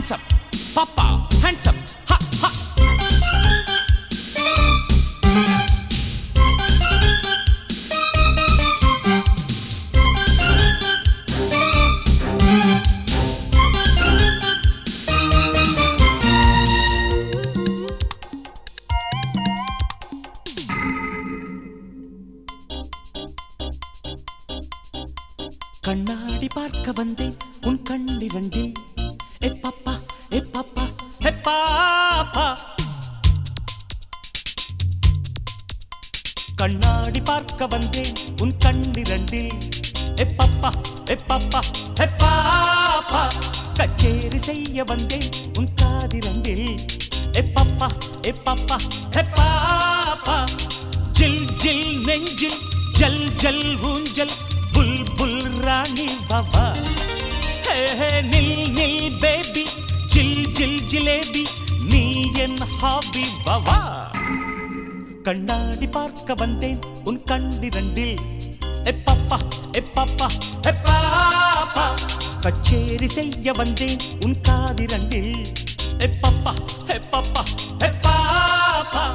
hands up பாப்பா hands up ஹா ஹா கண்ணாடி பார்க்க வந்தேன் உன் கண்ணிரண்டில் ஏ பாப்பா ஏ பாப்பா ஏ பாப்பா கண்ணாடி பார்க்க வந்தேன் உன் கண்ணிரண்டில் ஏ பாப்பா ஏ பாப்பா ஏ பாப்பா கச்சேரி செய்ய வந்தேன் உன் காதிரண்டில் ஏ பாப்பா ஏ பாப்பா ஏ பாப்பா ஜில் ஜில் நெஞ்சில் ஜல் ஜல் ஊஞ்சல் புல் புல் ராணி பாபா ஹே ஹே நில் நில் பேபி ஜில் ஜில் ஜிலேபி நீ என் ஹாபி பாபா கண்ணாடி பார்க்க வந்தேன் உன் கண்டிரண்டில் எப்பாப்பா எப்பாப்பா எப்பாப்பா கச்சேரி செய்ய வந்தேன் உன் காதிரண்டில் எப்பாப்பா எப்பாப்பா எப்பாப்பா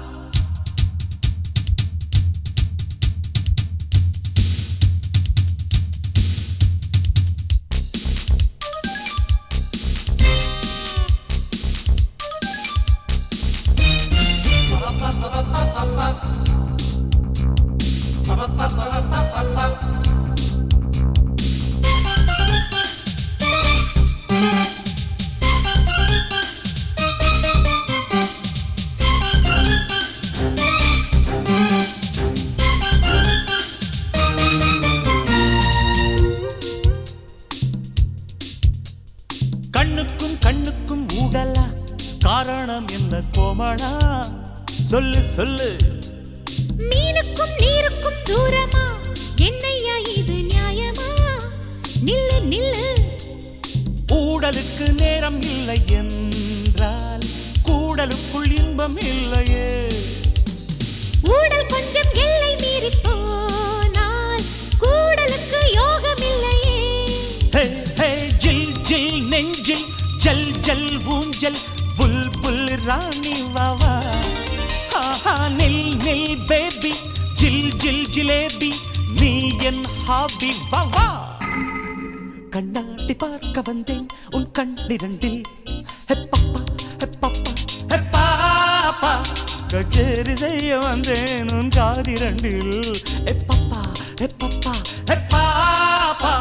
கண்ணுக்கும் கண்ணுக்கும் ஊடலா காரணம் என்ன கோமளா சொல்லு சொல்லு மீனுக்கும் நீருக்கும் தூரமா என்னையா இது நியாயமா நில்லு நில்லு ஊடலுக்கு நேரம் இல்லை என்றால் கூடலுக்குள் இன்பம் இல்லையே ஊடல் கொஞ்சம் எல்லை மீறி போனால் கூடலுக்கு யோகம் இல்லையே ஹே ஹே ஜில் ஜில் நெஞ்சில் ஜல் ஜல் ஊஞ்சல் புல் புல் ராணி வாவா ஆஹா நில் நில் பேபி ஜில் ஜில் ஜிலேபி நீ என் ஹாபி வாவா கண்ணாடி பார்க்க வந்தேன் உன் கண்ணிரண்டில் ஹெப்பப்பா ஹெப்பப்பா ஹெப்பாப்பா கச்சேரி செய்ய வந்தேன் உன் காதிரண்டில் எப்பப்பா எப்பப்பா ஹெப்பாப்பா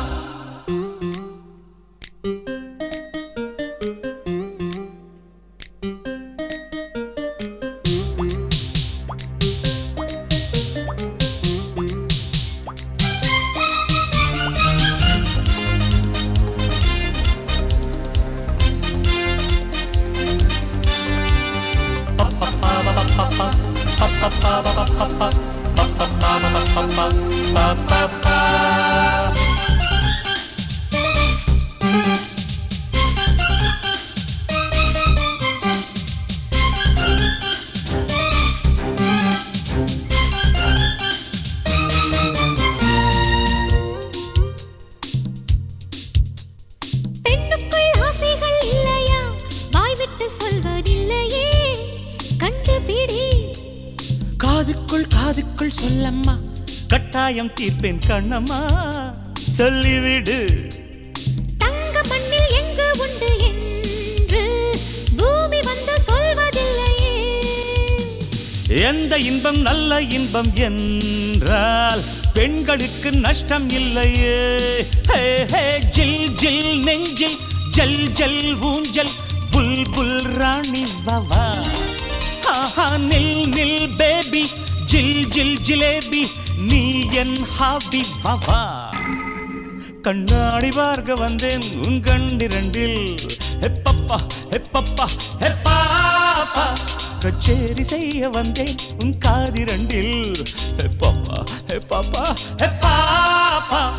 பெண்ணுக்குள் ஆசைகள் இல்லையா வாய் விட்டு சொல்வதில்லையே கண்டுபிடி காதுக்குள் காதுக்குள் சொல்லம்மா கட்டாயம் தீர்ப்பேன் கண்ணம்மா சொல்லிவிடு தங்க மண்ணில் எங்கு உண்டு என்று பூமி வந்து சொல்வதில்லையே எந்த இன்பம் நல்ல இன்பம் என்றால் பெண்களுக்கு நஷ்டம் இல்லையே ஹே ஹே ஜில் ஜில் நெஞ்சில் ஜல் ஜல் ஊஞ்சல் புல் புல் ராணி வாவா ஆஹா நில் நில் பேபி ஜில் ஜில் ஜிலேபி நீ என் ஹாபி வாவா கண்ணாடி பார்க்க வந்தேன் உன் கண்டிரண்டில் ஹெப்பப்பா ஹெப்பப்பா ஹெப்பாப்பா கச்சேரி செய்ய வந்தேன் உன் காதிரண்டில் ஹெப்பப்பா ஹெப்பப்பா ஹெப்பாப்பா